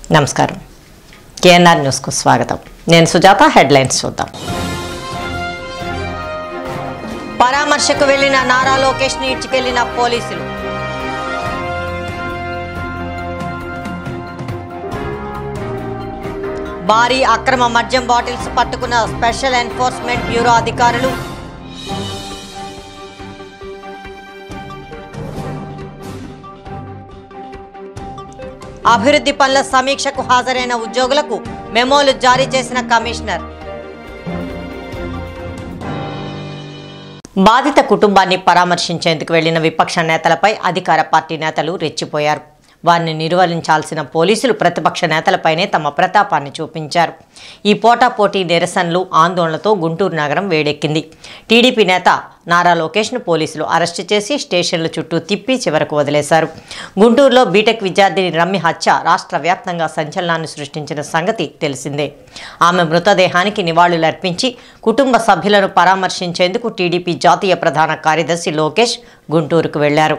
నమస్కారం కేఎన్ఆర్ న్యూస్కు స్వాగతం నేను సుజాత హెడ్లైన్స్ చూద్దాం పరామర్శకు వెళ్లిన నారా లోకేష్ ని ఇడ్చుకెళ్లిన పోలీసులు భారీ అక్రమ మద్యం బాటిల్స్ పట్టుకున్న స్పెషల్ ఎన్ఫోర్స్మెంట్ బ్యూరో అధికారులు అభివృద్ధి పనుల సమీక్షకు హాజరైన ఉద్యోగులకు మెమోలు జారీ చేసిన కమిషనర్ బాధిత కుటుంబాన్ని పరామర్శించేందుకు వెళ్లిన విపక్ష నేతలపై అధికార పార్టీ నేతలు రెచ్చిపోయారు వారిని నిర్వహించాల్సిన పోలీసులు ప్రతిపక్ష నేతలపైనే తమ ప్రతాపాన్ని చూపించారు ఈ పోటాపోటీ నిరసనలు ఆందోళనతో గుంటూరు నగరం వేడెక్కింది టీడీపీ నేత నారా లోకేష్ను పోలీసులు అరెస్టు చేసి స్టేషన్ల చుట్టూ తిప్పి చివరకు వదిలేశారు గుంటూరులో బీటెక్ విద్యార్థిని రమ్మి హత్య రాష్ట్ర వ్యాప్తంగా సంచలనాన్ని సృష్టించిన సంగతి తెలిసిందే ఆమె మృతదేహానికి నివాళులర్పించి కుటుంబ సభ్యులను పరామర్శించేందుకు టీడీపీ జాతీయ ప్రధాన కార్యదర్శి లోకేష్ గుంటూరుకు వెళ్లారు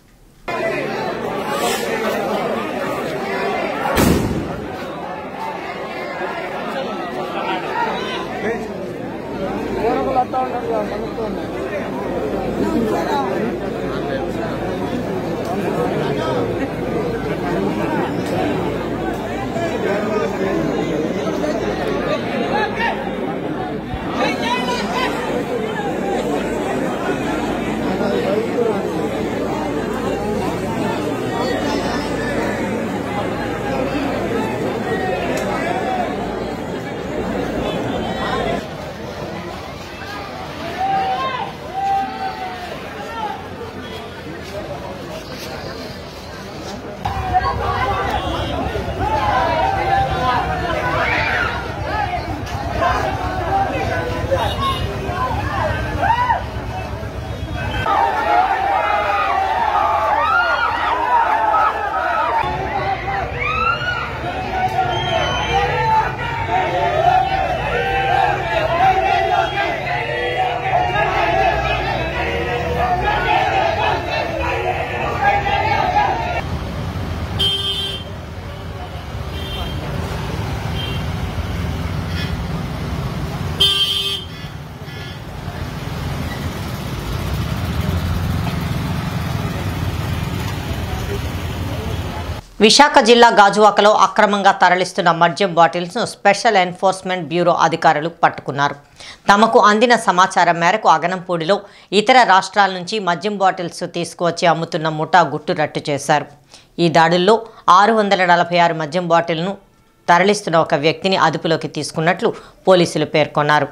విశాఖ జిల్లా గాజువాకలో అక్రమంగా తరలిస్తున్న మద్యం బాటిల్స్ను స్పెషల్ ఎన్ఫోర్స్మెంట్ బ్యూరో అధికారులు పట్టుకున్నారు తమకు అందిన సమాచారం మేరకు అగనంపూడిలో ఇతర రాష్ట్రాల నుంచి మద్యం బాటిల్స్ తీసుకువచ్చి అమ్ముతున్న ముఠా గుట్టు రట్టు చేశారు ఈ దాడుల్లో ఆరు వందల నలభై ఆరు మద్యం బాటిల్ను తరలిస్తున్న ఒక వ్యక్తిని అదుపులోకి తీసుకున్నట్లు పోలీసులు పేర్కొన్నారు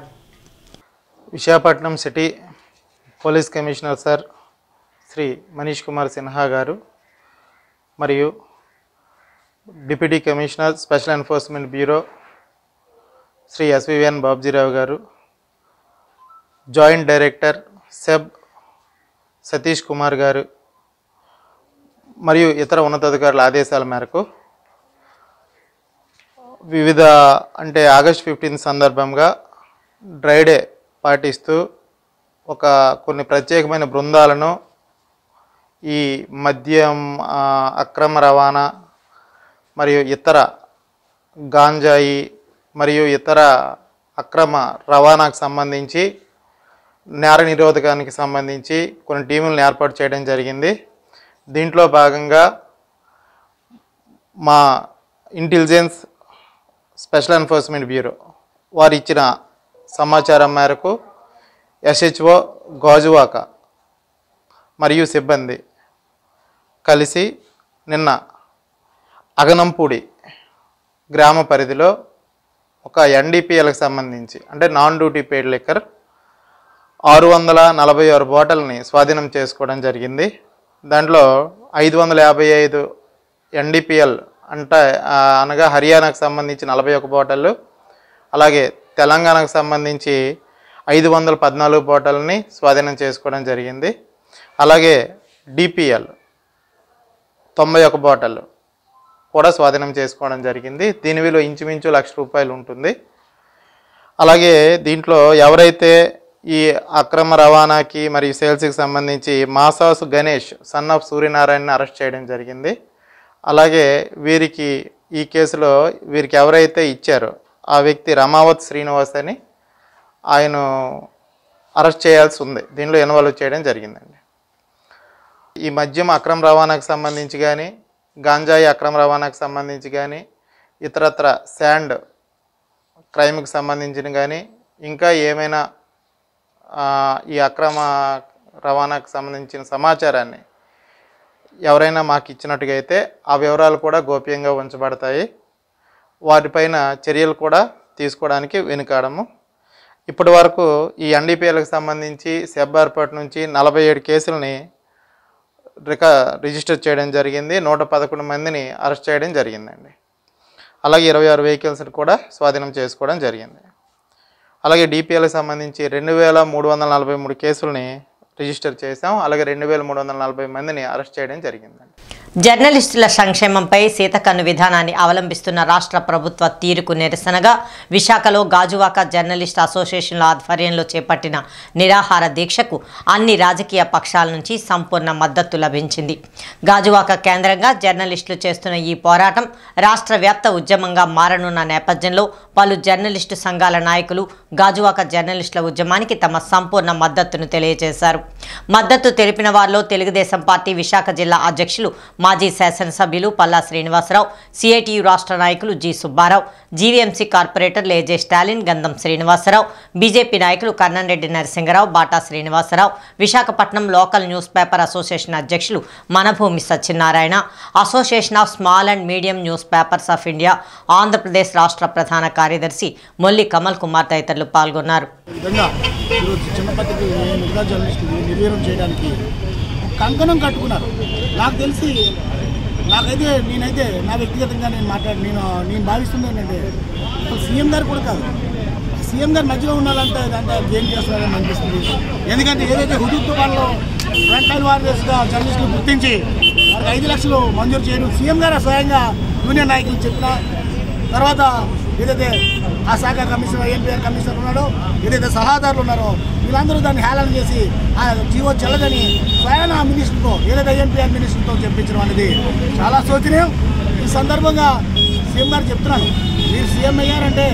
Visakhapatnam city police commissioner sir Shri Manish Kumar Sinha garu మరియు deputy commissioner special enforcement bureau Shri SVVN Babjirao garu joint director SEB Satish Kumar garu మరియు ఇతర ఉన్నతాధికారుల ఆదేశాల మేరకు వివిధ అంటే ఆగస్ట్ ఫిఫ్టీన్త్ సందర్భంగా డ్రై డే పాటిస్తూ ఒక కొన్ని ప్రత్యేకమైన బృందాలను ఈ మద్యం ఆ, అక్రమ రవాణా మరియు ఇతర గాంజాయి మరియు ఇతర అక్రమ రవాణాకు సంబంధించి నేర నిరోధకానికి సంబంధించి కొన్ని టీములను ఏర్పాటు చేయడం జరిగింది దీంట్లో భాగంగా మా ఇంటెలిజెన్స్ స్పెషల్ ఎన్ఫోర్స్మెంట్ బ్యూరో వారు ఇచ్చిన సమాచారం మేరకు ఎస్హెచ్ఓ గాజువాక మరియు సిబ్బంది కలిసి నిన్న అగనంపూడి గ్రామ పరిధిలో ఒక ఎన్డీపీఎల్కి సంబంధించి అంటే నాన్ డ్యూటీ పెయిడ్ లిక్కర్ ఆరు వందల నలభై ఆరు బాటిల్ని స్వాధీనం చేసుకోవడం జరిగింది దాంట్లో ఐదు వందల యాభై ఐదు ఎన్డీపీఎల్ అంటే ఆ, అనగా హర్యానాకు సంబంధించి నలభై ఒక బాటిళ్ళు అలాగే తెలంగాణకు సంబంధించి ఐదు వందల పద్నాలుగు బాటిల్ని స్వాధీనం చేసుకోవడం జరిగింది అలాగే డిపిఎల్ తొంభై ఒక బాటిల్ కూడా స్వాధీనం చేసుకోవడం జరిగింది దీని విలువ ఇంచుమించు లక్ష రూపాయలు ఉంటుంది అలాగే దీంట్లో ఎవరైతే ఈ అక్రమ రవాణాకి మరియు సేల్స్కి సంబంధించి మాసాసు గణేష్ సన్ ఆఫ్ సూర్యనారాయణని అరెస్ట్ చేయడం జరిగింది అలాగే వీరికి ఈ కేసులో వీరికి ఎవరైతే ఇచ్చారో ఆ వ్యక్తి రమావత్ శ్రీనివాస్ అని ఆయన అరెస్ట్ చేయాల్సి ఉంది దీనిలో ఇన్వాల్వ్ చేయడం జరిగిందండి ఈ మద్యం అక్రమ రవాణాకు సంబంధించి కానీ గాంజాయి అక్రమ రవాణాకు సంబంధించి కానీ ఇతరత్ర శాండ్ క్రైమ్కి సంబంధించిన కానీ ఇంకా ఏమైనా ఆ, ఈ అక్రమ రవాణాకు సంబంధించిన సమాచారాన్ని ఎవరైనా మాకు ఇచ్చినట్టుగా అయితే ఆ వివరాలు కూడా గోప్యంగా ఉంచబడతాయి వాటిపైన చర్యలు కూడా తీసుకోవడానికి వెనుకాడము ఇప్పటి వరకు ఈ ఎన్డీపీఎల్కి సంబంధించి సెబ్బార్పేట నుంచి నలభై ఏడు కేసులని రికా రిజిస్టర్ చేయడం జరిగింది నూట పదకొండు మందిని అరెస్ట్ చేయడం జరిగిందండి అలాగే ఇరవై ఆరు వెహికల్స్ని కూడా స్వాధీనం చేసుకోవడం జరిగింది అలాగే డిపిఎల్కి సంబంధించి రెండు వేల మూడు వందల నలభై మూడు కేసుల్ని రిజిస్టర్ చేశాం అలాగే రెండు వేల మూడు వందల నలభై మందిని అరెస్ట్ చేయడం జరిగిందండి జర్నలిస్టుల సంక్షేమంపై సీతకన్ను విధానాన్ని అవలంబిస్తున్న రాష్ట్ర ప్రభుత్వ తీరుకు నిరసనగా విశాఖలో గాజువాక జర్నలిస్ట్ అసోసియేషన్ల ఆధ్వర్యంలో చేపట్టిన నిరాహార దీక్షకు అన్ని రాజకీయ పక్షాల నుంచి సంపూర్ణ మద్దతు లభించింది గాజువాక కేంద్రంగా జర్నలిస్టులు చేస్తున్న ఈ పోరాటం రాష్ట్ర వ్యాప్త ఉద్యమంగా మారనున్న నేపథ్యంలో పలు జర్నలిస్టు సంఘాల నాయకులు గాజువాక జర్నలిస్టుల ఉద్యమానికి తమ సంపూర్ణ మద్దతును తెలియజేశారు మద్దతు తెలిపిన వారిలో తెలుగుదేశం పార్టీ విశాఖ జిల్లా అధ్యక్షులు మాజీ శాసనసభ్యులు పల్లా శ్రీనివాసరావు సిఐటియు రాష్ట్ర నాయకులు జి సుబ్బారావు జీవీఎంసీ కార్పొరేటర్ లేజే స్టాలిన్ గంధం శ్రీనివాసరావు బీజేపీ నాయకులు Kannanreddy Narasingarao Bata Srinivasarao Visakhapatnam local newspaper association అధ్యక్షులు Manabhoomi Satyanarayana association of small and medium newspapers of India Andhra Pradesh రాష్ట్ర ప్రధాన కార్యదర్శి మొల్లి కమల్ కుమార్ తదితరులు పాల్గొన్నారు ఈ విధంగా ఈరోజు చిన్నపతికి మిగతా జర్నలిస్టులు నిర్వీర్యం చేయడానికి ఒక కంకణం కట్టుకున్నారు నాకు తెలిసి నాకైతే నేనైతే నా వ్యక్తిగతంగా నేను మాట్లాడి నేను నేను భావిస్తుంది ఏంటంటే అసలు సీఎం గారు కూడా కాదు సీఎం గారు మధ్యలో ఉన్నారంటే దాంట్లో గేమ్ చేస్తున్నారని అనిపిస్తుంది ఎందుకంటే ఏదైతే హుదూత్ వాళ్ళు ఫ్రంట్ లైన్ వారియర్స్గా జర్నలిస్టులు గుర్తించి వారికి ఐదు లక్షలు మంజూరు చేయడం సీఎం గారు స్వయంగా యూనియన్ నాయకులు చెప్పిన తర్వాత ఏదైతే ఆ శాఖ కమిషనర్ ఐఎన్పిఆర్ కమిషనర్ ఉన్నాడో ఏదైతే సలహాదారులు ఉన్నారో వీళ్ళందరూ దాన్ని హేళన చేసి ఆ జీవో చెల్లదని స్వయాన ఆ మినిస్టర్తో ఏదైతే ఐఎన్పిఆర్ మినిస్టర్తో చెప్పించడం అనేది చాలా శోచనీయం ఈ సందర్భంగా సీఎం గారు చెప్తున్నాను మీరు సీఎం అయ్యారంటే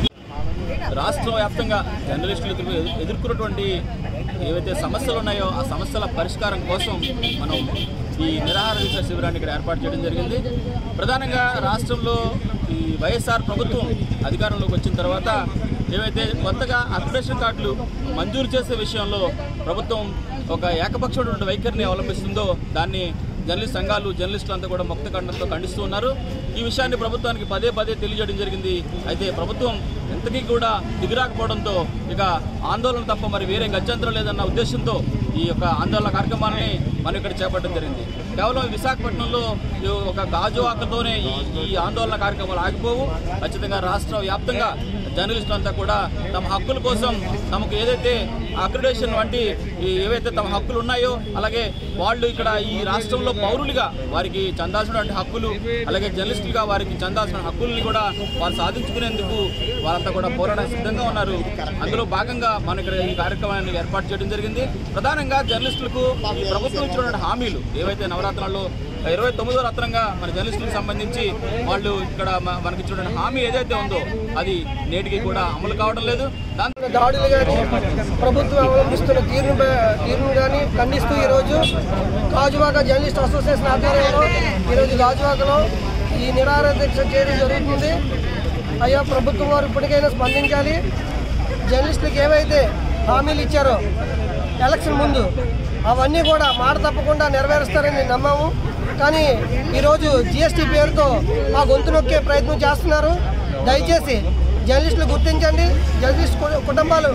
రాష్ట్ర వ్యాప్తంగా జర్నలిస్టులు ఎదురు- ఎదుర్కొన్నటువంటి ఏవైతే సమస్యలు ఉన్నాయో ఆ సమస్యల పరిష్కారం కోసం మనం ఈ నిరాహార దీక్ష శిబిరాన్ని ఇక్కడ ఏర్పాటు చేయడం జరిగింది ప్రధానంగా రాష్ట్రంలో ఈ వైఎస్ఆర్ ప్రభుత్వం అధికారంలోకి వచ్చిన తర్వాత ఏవైతే కొత్తగా అప్లికేషన్ కార్డులు మంజూరు చేసే విషయంలో ప్రభుత్వం ఒక ఏకపక్షమైనటువంటి వైఖరిని అవలంబిస్తుందో దాన్ని జర్నలిస్ట్ సంఘాలు జర్నలిస్టులు అంతా కూడా ముక్త ఖండంతో ఖండిస్తూ ఉన్నారు ఈ విషయాన్ని ప్రభుత్వానికి పదే పదే తెలియజేయడం జరిగింది అయితే ప్రభుత్వం ఎంతకీ కూడా దిగిరాకపోవడంతో ఇక ఆందోళన తప్ప మరి వేరే గత్యంతరం లేదన్న ఉద్దేశంతో ఈ యొక్క ఆందోళన కార్యక్రమాన్ని మనం ఇక్కడ చేపట్టడం జరిగింది కేవలం విశాఖపట్నంలో ఈ ఒక గాజు ఆకతోనే ఈ ఈ ఆందోళన కార్యక్రమాలు ఆగిపోవు ఖచ్చితంగా రాష్ట్ర వ్యాప్తంగా జర్నలిస్టులు అంతా కూడా తమ హక్కుల కోసం తమకు ఏదైతే అక్రిడేషన్ వంటి ఈ ఏవైతే తమ హక్కులు ఉన్నాయో అలాగే వాళ్ళు ఇక్కడ ఈ రాష్ట్రంలో పౌరులుగా వారికి చెందాల్సినటువంటి హక్కులు అలాగే జర్నలిస్టులుగా వారికి చెందాల్సిన హక్కుల్ని కూడా వారు సాధించుకునేందుకు వారంతా కూడా పోరాడడానికి సిద్ధంగా ఉన్నారు అందులో భాగంగా మనం ఇక్కడ ఈ కార్యక్రమాన్ని ఏర్పాటు చేయడం జరిగింది ప్రధానంగా జర్నలిస్టులకు ఈ ప్రభుత్వం ఇచ్చినటువంటి హామీలు ఏవైతే నవరాత్రులలో ఇరవై తొమ్మిదో రత్నంగా మన జర్నలిస్టులకు సంబంధించి వాళ్ళు ఇక్కడ మ- మనకి ఇచ్చినటువంటి హామీ ఏదైతే ఉందో అది నేటికి కూడా అమలు కావడం లేదు దాంతో దాడులు కానీ ప్రభుత్వం అవలంబిస్తున్న తీరును బ- తీరును కానీ ఖండిస్తూ ఈరోజు గాజువాక జర్నలిస్ట్ అసోసియేషన్ ఆధ్వర్యంలో ఈరోజు గాజువాకలో ఈ నిరాహార దీక్ష చేయడం జరుగుతుంది అయ్యా ప్రభుత్వం వారు ఇప్పటికైనా స్పందించాలి జర్నలిస్టులకు ఏవైతే హామీలు ఇచ్చారో ఎలక్షన్ ముందు అవన్నీ కూడా మాట తప్పకుండా నెరవేరుస్తారని నమ్మాము కానీ ఈరోజు జిఎస్టీ పేరుతో మా గొంతు నొక్కే ప్రయత్నం చేస్తున్నారు దయచేసి జర్నలిస్టులు గుర్తించండి జర్నలిస్ట్ కు- కుటుంబాలు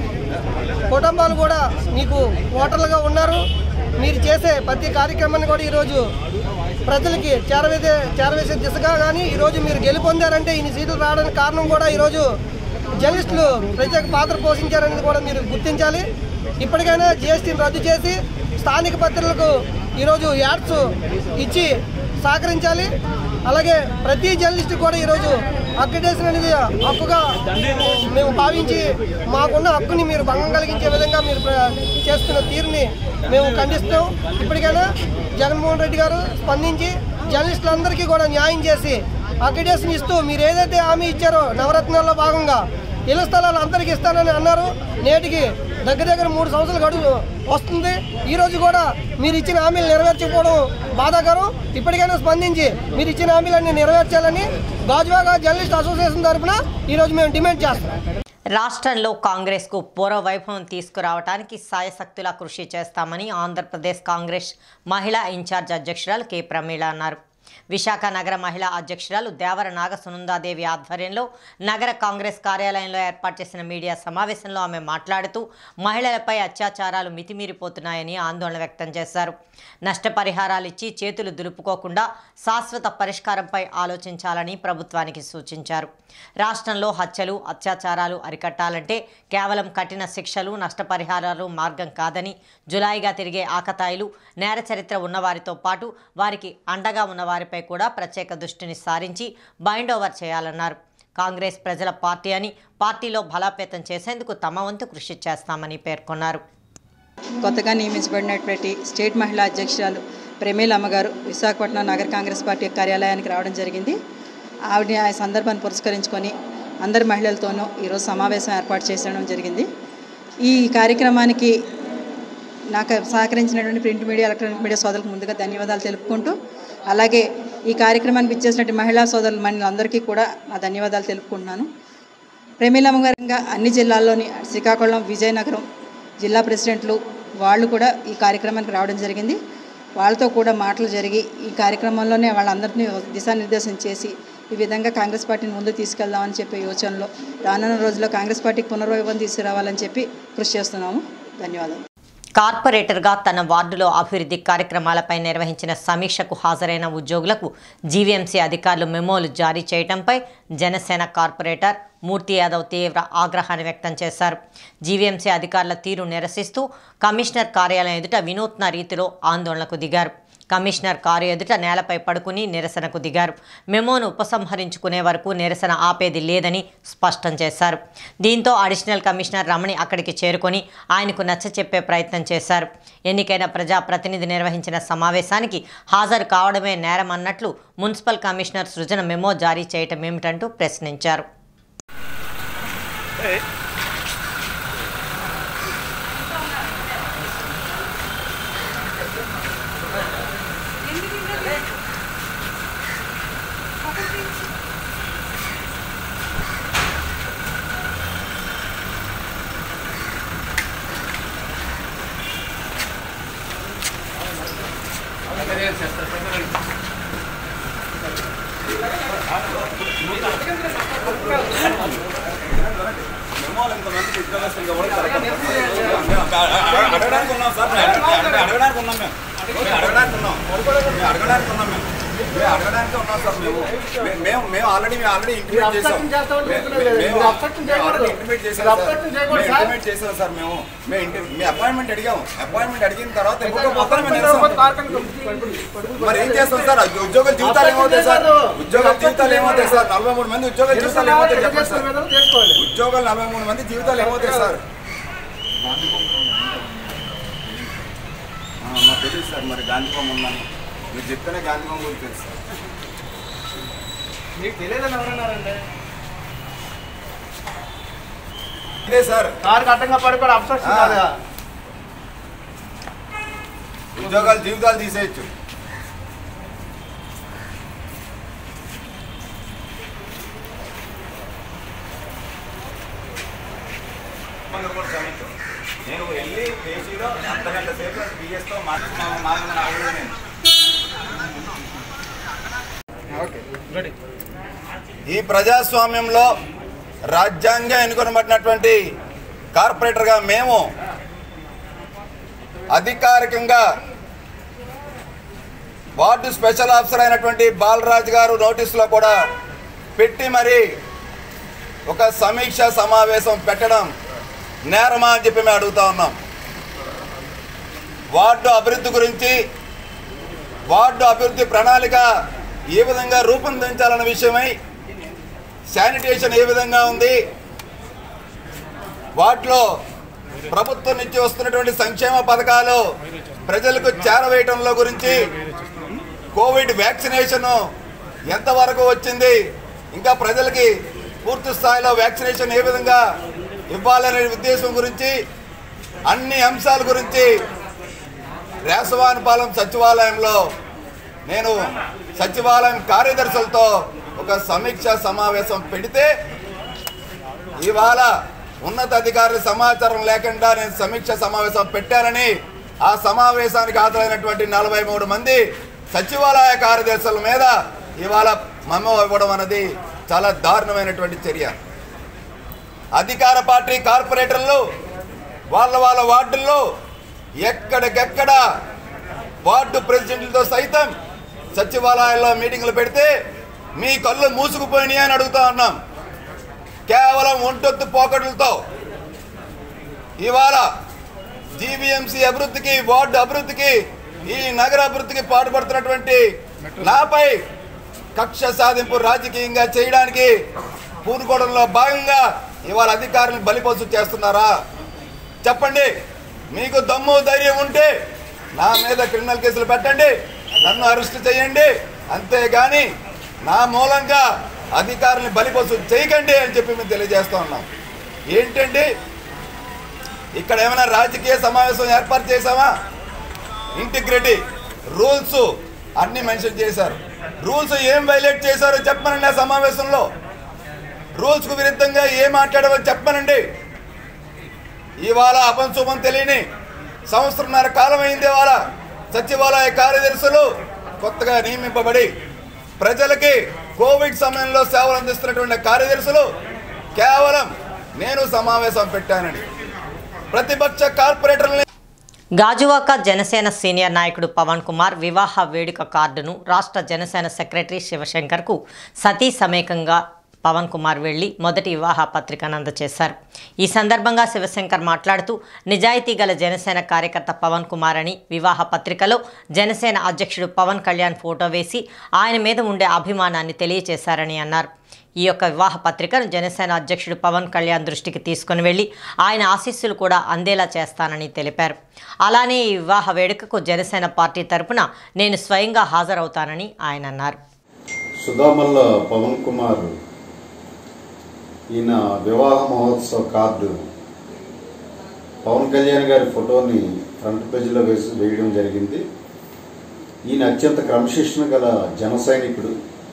కుటుంబాలు కూడా మీకు ఓటర్లుగా ఉన్నారు మీరు చేసే ప్రతి కార్యక్రమాన్ని కూడా ఈరోజు ప్రజలకి చేరవేసే చేరవేసే దిశగా కానీ ఈరోజు మీరు గెలుపొందారంటే ఇన్ని సీట్లు రావడానికి కారణం కూడా ఈరోజు జర్నలిస్టులు ప్రత్యేక పాత్ర పోషించారనేది కూడా మీరు గుర్తించాలి ఇప్పటికైనా జిఎస్టీని రద్దు చేసి స్థానిక పత్రికలకు ఈరోజు యాడ్స్ ఇచ్చి సహకరించాలి అలాగే ప్రతి జర్నలిస్ట్ కూడా ఈరోజు అక్రిడేషన్ అనేది హక్కుగా మేము భావించి మాకున్న హక్కుని మీరు భంగం కలిగించే విధంగా మీరు ప్ర- చేస్తున్న తీరుని మేము ఖండిస్తున్నాం ఇప్పటికైనా జగన్మోహన్ రెడ్డి గారు స్పందించి జర్నలిస్టులందరికీ కూడా న్యాయం చేసి అక్రిడేషన్ ఇస్తూ మీరు ఏదైతే హామీ ఇచ్చారో నవరత్నాల్లో భాగంగా ఇళ్ల స్థలాలు అందరికీ ఇస్తానని అన్నారు నేటికి దగ్గర దగ్గర మూడు సంవత్సరాలు గడువు వస్తుంది ఈ రోజు కూడా మీరు ఇచ్చిన హామీలు నెరవేర్చకపోవడం బాధాకరం ఇప్పటికైనా స్పందించి మీరు ఇచ్చిన హామీలన్నీ నెరవేర్చాలని గాజువాగా జర్నలిస్ట్ అసోసియేషన్ తరఫున ఈరోజు మేము డిమాండ్ చేస్తున్నాం రాష్ట్రంలో కాంగ్రెస్కు పూర్వ వైభవం తీసుకురావడానికి సాయశక్తులా కృషి చేస్తామని ఆంధ్రప్రదేశ్ కాంగ్రెస్ మహిళా ఇన్ఛార్జ్ అధ్యక్షురాలు కె ప్రమీళ అన్నారు విశాఖ నగర మహిళా అధ్యక్షురాలు దేవర నాగ సునందాదేవి ఆధ్వర్యంలో నగర కాంగ్రెస్ కార్యాలయంలో ఏర్పాటు చేసిన మీడియా సమావేశంలో ఆమె మాట్లాడుతూ మహిళలపై అత్యాచారాలు మితిమీరిపోతున్నాయని ఆందోళన వ్యక్తం చేశారు నష్టపరిహారాలు ఇచ్చి చేతులు దులుపుకోకుండా శాశ్వత పరిష్కారంపై ఆలోచించాలని ప్రభుత్వానికి సూచించారు రాష్ట్రంలో హత్యలు అత్యాచారాలు అరికట్టాలంటే కేవలం కఠిన శిక్షలు నష్టపరిహారాలు మార్గం కాదని జులాయిగా తిరిగే ఆకతాయిలు నేర చరిత్ర ఉన్నవారితో పాటు వారికి అండగా ఉన్న వారిపై కూడా ప్రత్యేక దృష్టిని సారించి బైండ్ ఓవర్ చేయాలన్నారు కాంగ్రెస్ ప్రజల పార్టీ అని పార్టీలో బలోపేతం చేసేందుకు తమ వంతు కృషి చేస్తామని పేర్కొన్నారు కొత్తగా నియమించబడినటువంటి స్టేట్ మహిళా అధ్యక్షురాలు ప్రమీల అమ్మగారు విశాఖపట్నం నగర కాంగ్రెస్ పార్టీ కార్యాలయానికి రావడం జరిగింది ఆవిడ ఆ సందర్భాన్ని పురస్కరించుకొని అందరి మహిళలతోనూ ఈరోజు సమావేశం ఏర్పాటు చేసడం జరిగింది ఈ కార్యక్రమానికి నాకు సహకరించినటువంటి ప్రింట్ మీడియా ఎలక్ట్రానిక్ మీడియా సోదరులకు ముందుగా ధన్యవాదాలు తెలుపుకుంటూ అలాగే ఈ కార్యక్రమానికి ఇచ్చేసినట్టు మహిళా సోదరులు మహిళలందరికీ కూడా నా ధన్యవాదాలు తెలుపుకుంటున్నాను ప్రమీలమ్మ గారంగా అన్ని జిల్లాల్లోని శ్రీకాకుళం విజయనగరం జిల్లా ప్రెసిడెంట్లు వాళ్ళు కూడా ఈ కార్యక్రమానికి రావడం జరిగింది వాళ్ళతో కూడా మాటలు జరిగి ఈ కార్యక్రమంలోనే వాళ్ళందరినీ దిశానిర్దేశం చేసి ఈ విధంగా కాంగ్రెస్ పార్టీని ముందుకు తీసుకెళ్దామని చెప్పే యోచనలో రానున్న రోజుల్లో కాంగ్రెస్ పార్టీకి పునర్వైభవం తీసుకురావాలని చెప్పి కృషి చేస్తున్నాము ధన్యవాదాలు కార్పొరేటర్గా తన వార్డులో అభివృద్ధి కార్యక్రమాలపై నిర్వహించిన సమీక్షకు హాజరైన ఉద్యోగులకు జీవీఎంసీ అధికారులు మెమోలు జారీ చేయడంపై జనసేన కార్పొరేటర్ మూర్తి యాదవ్ తీవ్ర ఆగ్రహాన్ని వ్యక్తం చేశారు జీవీఎంసీ అధికారుల తీరు నిరసిస్తూ కమిషనర్ కార్యాలయం ఎదుట వినూత్న రీతిలో ఆందోళనకు దిగారు కమిషనర్ కారు ఎదుట నేలపై పడుకుని నిరసనకు దిగారు మెమోను ఉపసంహరించుకునే వరకు నిరసన ఆపేది లేదని స్పష్టం చేశారు దీంతో అడిషనల్ కమిషనర్ రమణి అక్కడికి చేరుకొని ఆయనకు నచ్చచెప్పే ప్రయత్నం చేశారు ఎన్నికైన ప్రజాప్రతినిధి నిర్వహించిన సమావేశానికి హాజరు కావడమే నేరం అన్నట్లు మున్సిపల్ కమిషనర్ సృజన మెమో జారీ చేయటం ఏమిటంటూ ప్రశ్నించారు అడగడానికి ఉన్నాం సార్ మేము అడగడానికి ఉన్నాం మేము మేము అడగడానికి ఉన్నాం మేము అడగడానికి ఉన్నాం మేము మేము అడగడానికి ఉన్నాం సార్ మేము మే- మేము మేము ఆల్రెడీ మేము ఆల్రెడీ ఇంటిమేట్ చేసాం మే- మే- మేము ఆల్రెడీ ఇంటిమేట్ చేసాం సార్ మేము ఇంటిమేట్ చేసాం సార్ మేము మేము ఇంటి మీ అపాయింట్మెంట్ అడిగాము అపాయింట్మెంట్ అడిగిన తర్వాత ఇంకొక మొత్తం మేము నిరసన మరి ఏం చేస్తాం సార్ ఉద్యోగుల జీవితాలు ఏమవుతాయి సార్ ఉద్యోగుల జీవితాలు ఏమవుతాయి సార్ నలభై మూడు మంది ఉద్యోగుల జీవితాలు ఏమవుతాయి చెప్పండి సార్ ఉద్యోగాలు నలభై మూడు మంది జీవితాలు ఏమవుతాయి సార్ ఆ, మాకు తెలియదు సార్ మరి గాంధీభవన్ ఉందని మీరు చెప్తేనే గాంధీభవన్ గురించి తెలుసు సార్ మీకు తెలియదని ఎవరన్నారండి ఇదే సార్ కారు అడ్డంగా పడిపోయి అబ్స్ట్రక్షన్ కాదు ఉద్యోగాలు జీవితాలు తీసేయచ్చు నేను వెళ్ళి పేజీలో అర్ధగంట సేపు బిఎస్తో మాట్లాడుతున్నాను నేను ఈ ప్రజాస్వామ్యంలో రాజ్యాంగం ఎన్నుకొనబడినటువంటి కార్పొరేటర్గా మేము అధికారికంగా వార్డు స్పెషల్ ఆఫీసర్ అయినటువంటి బాలరాజు గారు నోటీసులో కూడా పెట్టి మరి ఒక సమీక్ష సమావేశం పెట్టడం నేరమా అని చెప్పి మేము అడుగుతా ఉన్నాం వార్డు అభివృద్ధి గురించి వార్డు అభివృద్ధి ప్రణాళిక ఏ విధంగా రూపొందించాలన్న విషయమై శానిటేషన్ ఏ విధంగా ఉంది వాటిలో ప్రభుత్వం నుంచి వస్తున్నటువంటి సంక్షేమ పథకాలు ప్రజలకు చేరవేయటంలో గురించి కోవిడ్ వ్యాక్సినేషన్ ఎంతవరకు వచ్చింది ఇంకా ప్రజలకి పూర్తి స్థాయిలో వ్యాక్సినేషన్ ఏ విధంగా ఇవ్వాలనే ఉద్దేశం గురించి అన్ని అంశాల గురించి రేసవానిపాలెం సచివాలయంలో నేను సచివాలయం కార్యదర్శులతో ఒక సమీక్ష సమావేశం పెడితే ఇవాళ ఉన్నత అధికారుల సమాచారం లేకుండా నేను సమీక్ష సమావేశం పెట్టానని ఆ సమావేశానికి హాజరైనటువంటి నలభై మూడు మంది సచివాలయ కార్యదర్శుల మీద ఇవాళ మమ్మో ఇవ్వడం అన్నది చాలా దారుణమైనటువంటి చర్య అధికార పార్టీ కార్పొరేటర్లు వాళ్ళ వాళ్ళ వార్డుల్లో ఎక్కడికెక్కడ వార్డు ప్రెసిడెంట్లతో సైతం సచివాలయాల్లో మీటింగులు పెడితే మీ కళ్ళు మూసుకుపోయినాయి అని అడుగుతా ఉన్నాం కేవలం ఒంటొత్తు పోకడులతో ఇవాళ జీవీఎంసీ అభివృద్ధికి వార్డు అభివృద్ధికి ఈ నగర అభివృద్ధికి పాటుపడుతున్నటువంటి నాపై కక్ష సాధింపు రాజకీయంగా చేయడానికి పూనుకోవడంలో భాగంగా ఇవాళ అధికారులను బలిపశు చేస్తున్నారా చెప్పండి మీకు దమ్ము ధైర్యం ఉంటే నా మీద క్రిమినల్ కేసులు పెట్టండి నన్ను అరెస్ట్ చేయండి అంతేగాని నా మూలంగా అధికారులను బలిపశు చేయకండి అని చెప్పి మేము తెలియజేస్తూ ఉన్నాం ఏంటండి ఇక్కడ ఏమైనా రాజకీయ సమావేశం ఏర్పాటు చేశామా ఇంటిగ్రిటీ రూల్స్ అన్ని మెన్షన్ చేశారు రూల్స్ ఏం వైలేట్ చేశారో చెప్పమనండి ఆ సమావేశంలో రూల్స్కు విరుద్ధంగా ఏం మాట్లాడారో చెప్పమనండి ఇవాళ అపంశుభం తెలియని సంవత్సరంన్నర కాలం అయింది ఇవాళ సచివాలయ కార్యదర్శులు కొత్తగా నియమింపబడి ప్రజలకి కోవిడ్ సమయంలో సేవలు అందిస్తున్నటువంటి కార్యదర్శులు కేవలం నేను సమావేశం పెట్టానని ప్రతిపక్ష కార్పొరేటర్లని గాజువాక జనసేన సీనియర్ నాయకుడు పవన్ కుమార్ వివాహ వేడుక కార్డును రాష్ట్ర జనసేన సెక్రటరీ శివశంకర్కు సతీ సమేకంగా పవన్ కుమార్ వెళ్లి మొదటి వివాహ పత్రికను అందజేశారు ఈ సందర్భంగా శివశంకర్ మాట్లాడుతూ నిజాయితీ గల జనసేన కార్యకర్త పవన్ కుమార్ అని వివాహ పత్రికలో జనసేన అధ్యక్షుడు పవన్ కళ్యాణ్ ఫోటో వేసి ఆయన మీద ఉండే అభిమానాన్ని తెలియజేశారని అన్నారు ఈ యొక్క వివాహ పత్రికను జనసేన అధ్యక్షుడు పవన్ కళ్యాణ్ దృష్టికి తీసుకుని వెళ్ళి ఆయన ఆశీస్సులు కూడా అందేలా చేస్తానని తెలిపారు అలానే ఈ వివాహ వేడుకకు జనసేన పార్టీ తరపున నేను స్వయంగా హాజరవుతానని ఆయన అన్నారు సుధామల్ల పవన్ కుమార్ ఈయన వివాహ మహోత్సవ కార్డు పవన్ కళ్యాణ్ గారి ఫోటోని ఫ్రంట్ పేజీలో వేసి వేయడం జరిగింది ఈయన అత్యంత క్రమశిక్షణ గల జన సైనికుడు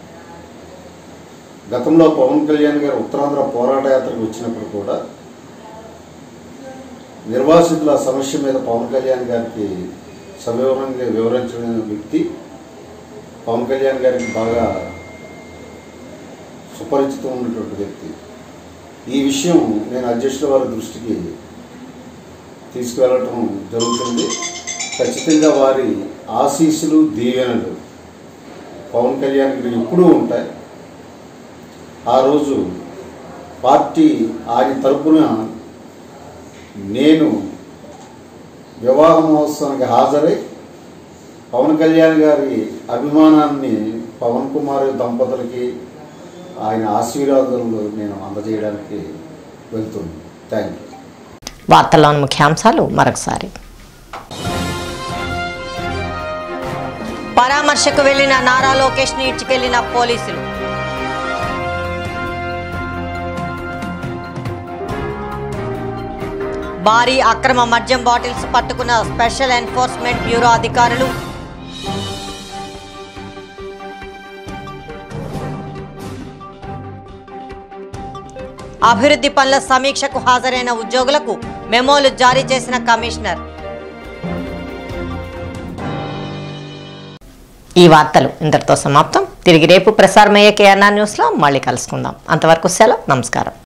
గతంలో పవన్ కళ్యాణ్ గారు ఉత్తరాంధ్ర పోరాట యాత్రకు వచ్చినప్పుడు కూడా నిర్వాసితుల సమస్య మీద పవన్ కళ్యాణ్ గారికి సవివరంగా వివరించిన వ్యక్తి పవన్ కళ్యాణ్ గారికి బాగా సుపరిచితం ఉన్నటువంటి వ్యక్తి ఈ విషయం నేను అధ్యక్షుల వారి దృష్టికి తీసుకువెళ్ళటం జరుగుతుంది ఖచ్చితంగా వారి ఆశీస్సులు దీవెనలు పవన్ కళ్యాణ్ గారికి ఎప్పుడూ ఉంటాయి ఆ రోజు పార్టీ ఆయన తరపున నేను వివాహ మహోత్సవానికి హాజరై పవన్ కళ్యాణ్ గారి అభిమానాన్ని పవన్ కుమార్ దంపతులకి ఆయన ఆశీర్వాదాలు నేను అందజేయడానికి వెళ్తున్నాను థ్యాంక్ యూ వార్తల్లోని ముఖ్యాంశాలు మరొకసారి పరామర్శకు వెళ్లిన నారా లోకేష్ ని ఇడ్చుకెళ్లిన పోలీసులు భారీ అక్రమ మద్యం బాటిల్స్ పట్టుకున్న స్పెషల్ ఎన్ఫోర్స్మెంట్ బ్యూరో అధికారులు అభివృద్ధి పనుల సమీక్షకు హాజరైన ఉద్యోగులకు మెమోలు జారీ చేసిన కమిషనర్ ఈ వార్తలు ఇంతటితో సమాప్తం తిరిగి రేపు ప్రసారమయ్యే కేఎన్ఆర్ న్యూస్లో మళ్ళీ కలుసుకుందాం అంతవరకు సెలవు నమస్కారం